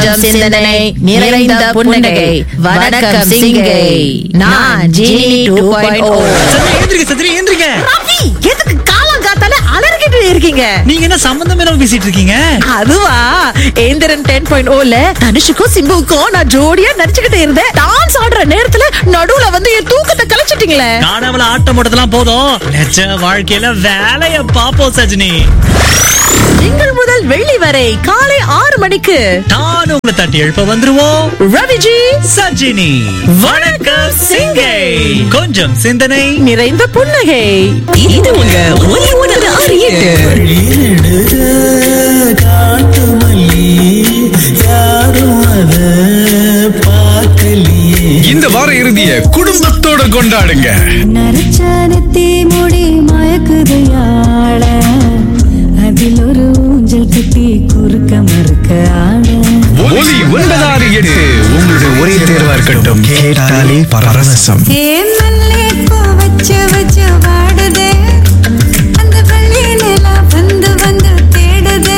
கொஞ்சம் சிந்தனை நிறைந்த புன்னகை வணக்கம் சிங்கை நான் ஜீனி டூ பாயிண்ட் ஓ சந்திரி ஏந்திரிங்க சந்திரி ஏந்திரிங்க ரவி எதுக்கு காலம் காத்தால அலறிக்கிட்டு இருக்கீங்க நீங்க என்ன சம்பந்தம் இல்லாம பேசிட்டு இருக்கீங்க அதுவா ஏந்திரன் டென் பாயிண்ட் ஓல தனுஷுக்கும் சிம்புவுக்கும் நான் ஜோடியா நடிச்சுக்கிட்டு இருந்தேன் டான்ஸ் ஆடுற நேரத்துல நடுவுல வந்து என் தூக்கத்தை கலைச்சிட்டீங்களே காணாமல ஆட்டம் போட்டதெல்லாம் போதும் நிஜ வாழ்க்கையில வேலைய பாப்போம் சஜினி திங்கள் முதல் வெள்ளி வரை காலை ஆறு மணிக்கு நான் உங்களை தட்டி எழுப்ப வந்துருவோம் ரவிஜி சஜினி வணக்கம் சிங்கை கொஞ்சம் சிந்தனை நிறைந்த புன்னகை இது உங்க ஒலி ஒன்பது ஆறு எட்டு எழுத காட்டு மல்லி யாரும் அத பார்க்கலையே இந்த வார இறுதிய குடும்பத்தோட கொண்டாடுங்க நரச்சானத்தி முடி மயக்குதையாள அதில் ஒரு ஊஞ்சல் கட்டி குறுக்க மறுக்க ஆட ஒலி ஒன்பதாறு எட்டு உங்களுடைய ஒரே தேர்வா இருக்கட்டும் கேட்டாலே பரவசம் ஏன் மல்லி பூ வச்சு வச்சு வாடுதே அந்த வெள்ளி நிலா வந்து வந்து தேடுதே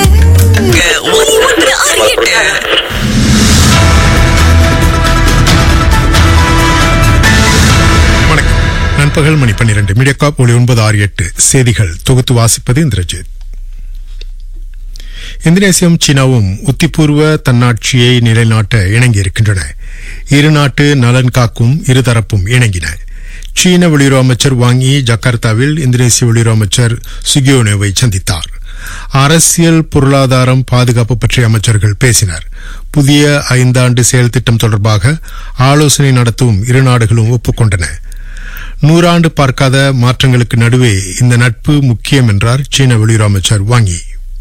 வணக்கம் நண்பகல் மணி பன்னிரண்டு மீடியாகாப் ஒளி ஒன்பது ஆறு எட்டு செய்திகள் தொகுத்து வாசிப்பது இந்திரஜித் இந்தோனேசியம் சீனாவும் உத்திபூர்வ தன்னாட்சியை நிலைநாட்ட இணங்கியிருக்கின்றன இரு நாட்டு நலன் காக்கும் இருதரப்பும் இணங்கின சீன வெளியுறவு அமைச்சர் வாங் யி ஜகார்த்தாவில் இந்தோனேசிய வெளியுறவு அமைச்சர் சுகியோனோவை சந்தித்தார் அரசியல் பொருளாதாரம் பாதுகாப்பு பற்றி அமைச்சர்கள் பேசினர் புதிய ஐந்தாண்டு செயல் திட்டம் தொடர்பாக ஆலோசனை நடத்தவும் இரு நாடுகளும் ஒப்புக்கொண்டன நூறாண்டு பார்க்காத மாற்றங்களுக்கு நடுவே இந்த நட்பு முக்கியம் என்றார் சீன வெளியுறவு அமைச்சர் வாங்கி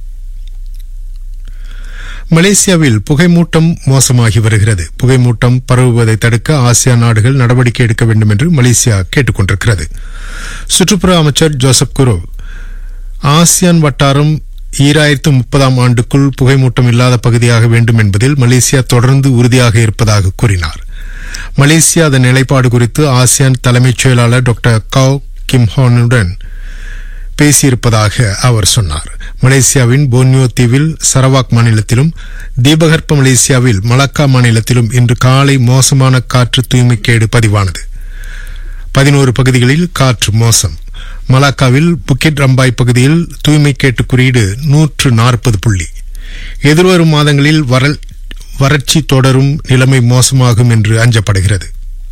மலேசியாவில் புகைமூட்டம் மோசமாகி வருகிறது புகைமூட்டம் பரவுவதை தடுக்க ஆசியா நாடுகள் நடவடிக்கை எடுக்க வேண்டும் என்று மலேசியா கேட்டுக் கொண்டிருக்கிறது சுற்றுப்புற அமைச்சர் ஜோசப் குரோ ஆசியான் வட்டாரம் ஈராயிரத்து முப்பதாம் ஆண்டுக்குள் புகைமூட்டம் இல்லாத பகுதியாக வேண்டும் என்பதில் மலேசியா தொடர்ந்து உறுதியாக இருப்பதாக கூறினார் மலேசியா அதன் நிலைப்பாடு குறித்து ஆசியான் தலைமைச் செயலாளர் டாக்டர் கவ் கிம்ஹானுடன் பேசியிருப்பதாக அவர் சொன்னார் மலேசியாவின் போர்னியோ தீவில் சரவாக் மாநிலத்திலும் தீபகற்ப மலேசியாவில் மலக்கா மாநிலத்திலும் இன்று காலை மோசமான காற்று தூய்மைக்கேடு பதிவானது பதினோரு பகுதிகளில் காற்று மோசம் மலாக்காவில் புக்கிட் ரம்பாய் பகுதியில் தூய்மை கேட்டு குறியீடு நூற்று நாற்பது புள்ளி எதிர்வரும் மாதங்களில் வரல் வறட்சி தொடரும் நிலைமை மோசமாகும் என்று அஞ்சப்படுகிறது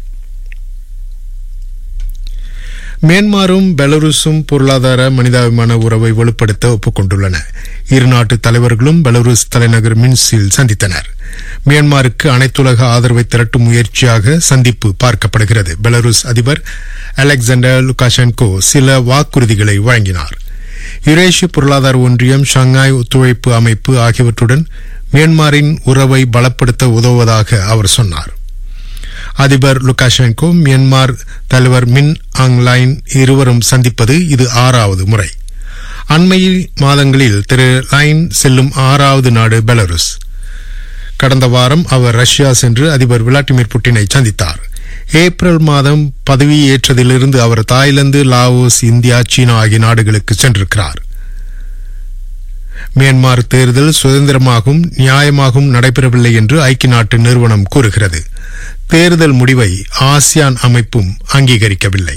மியான்மரும் பெலருஸும் பொருளாதார மனிதாபிமான உறவை வலுப்படுத்த ஒப்புக்கொண்டுள்ளன இரு நாட்டு தலைவர்களும் பெலருஸ் தலைநகர் மின்ஸில் சந்தித்தனர் மியான்மருக்கு அனைத்துலக ஆதரவை திரட்டும் முயற்சியாக சந்திப்பு பார்க்கப்படுகிறது பெலருஸ் அதிபர் அலெக்சாண்டர் லுகாஷென்கோ சில வாக்குறுதிகளை வழங்கினார் யுரேஷிய பொருளாதார ஒன்றியம் ஷங்காய் ஒத்துழைப்பு அமைப்பு ஆகியவற்றுடன் மியான்மரின் உறவை பலப்படுத்த உதவுவதாக அவர் சொன்னார் அதிபர் லுகாஷென்கோ மியான்மர் தலைவர் மின் ஆங்லைன் இருவரும் சந்திப்பது இது ஆறாவது முறை அண்மையில் மாதங்களில் திரு லைன் செல்லும் ஆறாவது நாடு பெலருஸ் கடந்த வாரம் அவர் ரஷ்யா சென்று அதிபர் விளாடிமிர் புட்டினை சந்தித்தார் ஏப்ரல் மாதம் பதவியேற்றதிலிருந்து அவர் தாய்லாந்து லாவோஸ் இந்தியா சீனா ஆகிய நாடுகளுக்கு சென்றிருக்கிறார் மியான்மர் தேர்தல் சுதந்திரமாகவும் நியாயமாகவும் நடைபெறவில்லை என்று ஐக்கிய நாட்டு நிறுவனம் கூறுகிறது தேர்தல் முடிவை ஆசியான் அமைப்பும் அங்கீகரிக்கவில்லை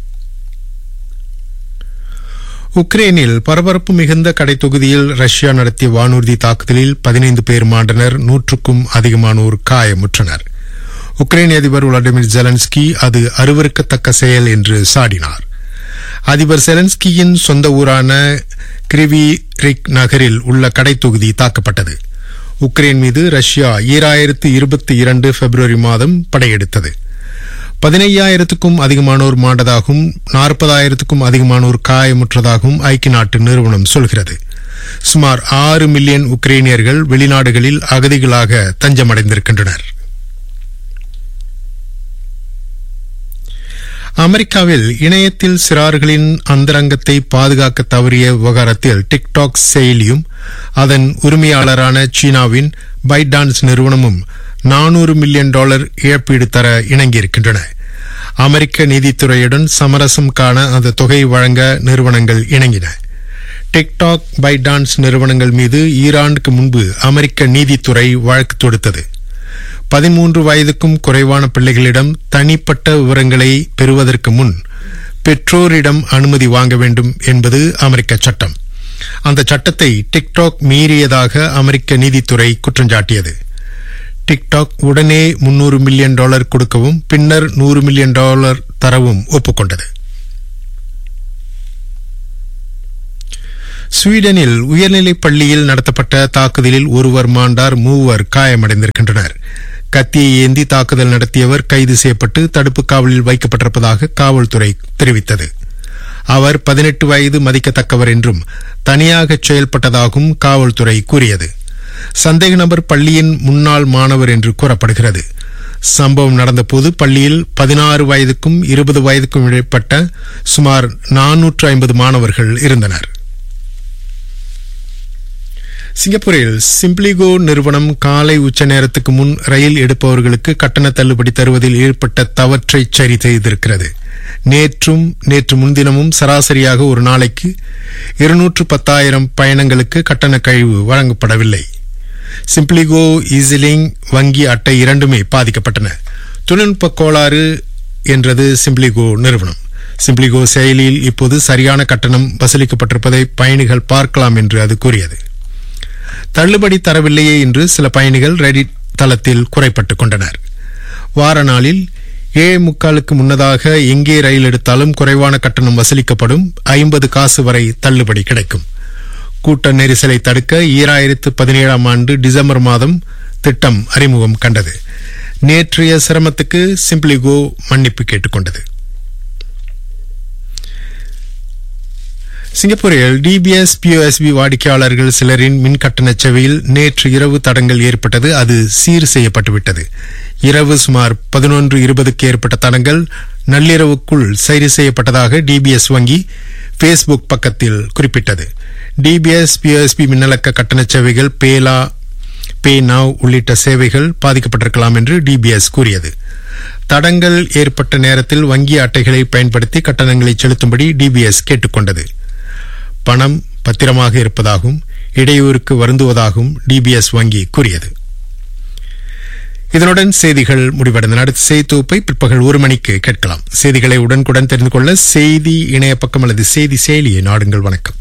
உக்ரைனில் பரபரப்பு மிகுந்த கடை தொகுதியில் ரஷ்யா நடத்திய வானூர்தி தாக்குதலில் பதினைந்து பேர் மாண்டனர் நூற்றுக்கும் அதிகமானோர் காயமுற்றனர் உக்ரைன் அதிபர் விளாடிமிர் ஜெலன்ஸ்கி அது அருவருக்கத்தக்க செயல் என்று சாடினார் அதிபர் செலன்ஸ்கியின் சொந்த ஊரான கிரிவிரிக் நகரில் உள்ள கடை தொகுதி தாக்கப்பட்டது உக்ரைன் மீது ரஷ்யா ஈராயிரத்து இருபத்தி இரண்டு பிப்ரவரி மாதம் படையெடுத்தது பதினையாயிரத்துக்கும் அதிகமானோர் மாண்டதாகவும் நாற்பதாயிரத்துக்கும் அதிகமானோர் காயமுற்றதாகவும் ஐக்கிய நாட்டு நிறுவனம் சொல்கிறது சுமார் ஆறு மில்லியன் உக்ரைனியர்கள் வெளிநாடுகளில் அகதிகளாக தஞ்சமடைந்திருக்கின்றனர் அமெரிக்காவில் இணையத்தில் சிறார்களின் அந்தரங்கத்தை பாதுகாக்க தவறிய விவகாரத்தில் டிக்டாக் செயலியும் அதன் உரிமையாளரான சீனாவின் பைடான்ஸ் நிறுவனமும் நானூறு மில்லியன் டாலர் இழப்பீடு தர இணங்கியிருக்கின்றன அமெரிக்க நீதித்துறையுடன் சமரசம் காண அந்த தொகை வழங்க நிறுவனங்கள் இணங்கின டிக்டாக் பைடான்ஸ் நிறுவனங்கள் மீது ஈராண்டுக்கு முன்பு அமெரிக்க நீதித்துறை வழக்கு தொடுத்தது பதிமூன்று வயதுக்கும் குறைவான பிள்ளைகளிடம் தனிப்பட்ட விவரங்களை பெறுவதற்கு முன் பெற்றோரிடம் அனுமதி வாங்க வேண்டும் என்பது அமெரிக்க சட்டம் அந்த சட்டத்தை டிக்டாக் மீறியதாக அமெரிக்க நீதித்துறை குற்றஞ்சாட்டியது டிக்டாக் உடனே முன்னூறு மில்லியன் டாலர் கொடுக்கவும் பின்னர் நூறு மில்லியன் டாலர் தரவும் ஒப்புக்கொண்டது ஸ்வீடனில் உயர்நிலைப் பள்ளியில் நடத்தப்பட்ட தாக்குதலில் ஒருவர் மாண்டார் மூவர் காயமடைந்திருக்கின்றனர் கத்தியை ஏந்தி தாக்குதல் நடத்தியவர் கைது செய்யப்பட்டு தடுப்பு காவலில் வைக்கப்பட்டிருப்பதாக காவல்துறை தெரிவித்தது அவர் பதினெட்டு வயது மதிக்கத்தக்கவர் என்றும் தனியாக செயல்பட்டதாகவும் காவல்துறை கூறியது சந்தேக நபர் பள்ளியின் முன்னாள் மாணவர் என்று கூறப்படுகிறது சம்பவம் நடந்தபோது பள்ளியில் பதினாறு வயதுக்கும் இருபது வயதுக்கும் இடைப்பட்ட சுமார் நானூற்று ஐம்பது மாணவர்கள் இருந்தனர் சிங்கப்பூரில் சிம்ப்ளிகோ நிறுவனம் காலை உச்ச நேரத்துக்கு முன் ரயில் எடுப்பவர்களுக்கு கட்டண தள்ளுபடி தருவதில் ஏற்பட்ட தவற்றை சரி செய்திருக்கிறது நேற்றும் நேற்று முன்தினமும் சராசரியாக ஒரு நாளைக்கு இருநூற்று பத்தாயிரம் பயணங்களுக்கு கட்டண கழிவு வழங்கப்படவில்லை சிம்ப்ளிகோ ஈசிலிங் வங்கி அட்டை இரண்டுமே பாதிக்கப்பட்டன தொழில்நுட்ப கோளாறு என்றது சிம்ப்ளிகோ நிறுவனம் சிம்ப்ளிகோ செயலியில் இப்போது சரியான கட்டணம் வசூலிக்கப்பட்டிருப்பதை பயணிகள் பார்க்கலாம் என்று அது கூறியது தள்ளுபடி தரவில்லையே என்று சில பயணிகள் ரெடிட் தளத்தில் குறைப்பட்டுக் கொண்டனர் வார நாளில் ஏழு முக்காலுக்கு முன்னதாக எங்கே ரயில் எடுத்தாலும் குறைவான கட்டணம் வசூலிக்கப்படும் ஐம்பது காசு வரை தள்ளுபடி கிடைக்கும் கூட்ட நெரிசலை தடுக்க ஈராயிரத்து பதினேழாம் ஆண்டு டிசம்பர் மாதம் திட்டம் அறிமுகம் கண்டது நேற்றைய சிரமத்துக்கு சிம்பிளிகோ மன்னிப்பு கேட்டுக்கொண்டது சிங்கப்பூரில் டிபிஎஸ் பிஓஎஸ்பி வாடிக்கையாளர்கள் சிலரின் மின் கட்டண சேவையில் நேற்று இரவு தடங்கள் ஏற்பட்டது அது சீர் செய்யப்பட்டுவிட்டது இரவு சுமார் பதினொன்று இருபதுக்கு ஏற்பட்ட தடங்கள் நள்ளிரவுக்குள் சரி செய்யப்பட்டதாக டிபிஎஸ் வங்கி ஃபேஸ்புக் பக்கத்தில் குறிப்பிட்டது டிபிஎஸ் பிஓஎஸ்பி மின்னலக்க கட்டண சேவைகள் பேலா பே நாவ் உள்ளிட்ட சேவைகள் பாதிக்கப்பட்டிருக்கலாம் என்று டிபிஎஸ் கூறியது தடங்கள் ஏற்பட்ட நேரத்தில் வங்கி அட்டைகளை பயன்படுத்தி கட்டணங்களை செலுத்தும்படி டிபிஎஸ் கேட்டுக்கொண்டது பணம் பத்திரமாக இருப்பதாகவும் இடையூறுக்கு வருந்துவதாகவும் டிபிஎஸ் வங்கி கூறியது இதனுடன் செய்திகள் முடிவடைந்தன அடுத்த செய்தி தொகுப்பை பிற்பகல் ஒரு மணிக்கு கேட்கலாம் செய்திகளை உடனுக்குடன் தெரிந்து கொள்ள செய்தி இணைய பக்கம் அல்லது செய்தி செயலியை நாடுங்கள் வணக்கம்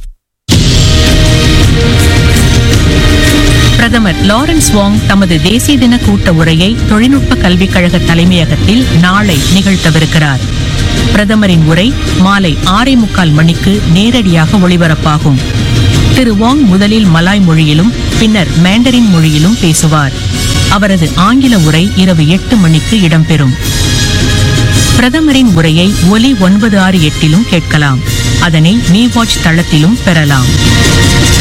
பிரதமர் லாரன்ஸ் வாங் தமது தேசிய தின கூட்ட உரையை தொழில்நுட்ப கல்விக் கழக தலைமையகத்தில் நாளை நிகழ்த்தவிருக்கிறார் பிரதமரின் உரை மாலை ஆறே முக்கால் மணிக்கு நேரடியாக ஒளிபரப்பாகும் திரு வாங் முதலில் மலாய் மொழியிலும் பின்னர் மேண்டரின் மொழியிலும் பேசுவார் அவரது ஆங்கில உரை இரவு எட்டு மணிக்கு இடம்பெறும் பிரதமரின் உரையை ஒலி ஒன்பது ஆறு எட்டிலும் கேட்கலாம் அதனை மீ வாட்ச் தளத்திலும் பெறலாம்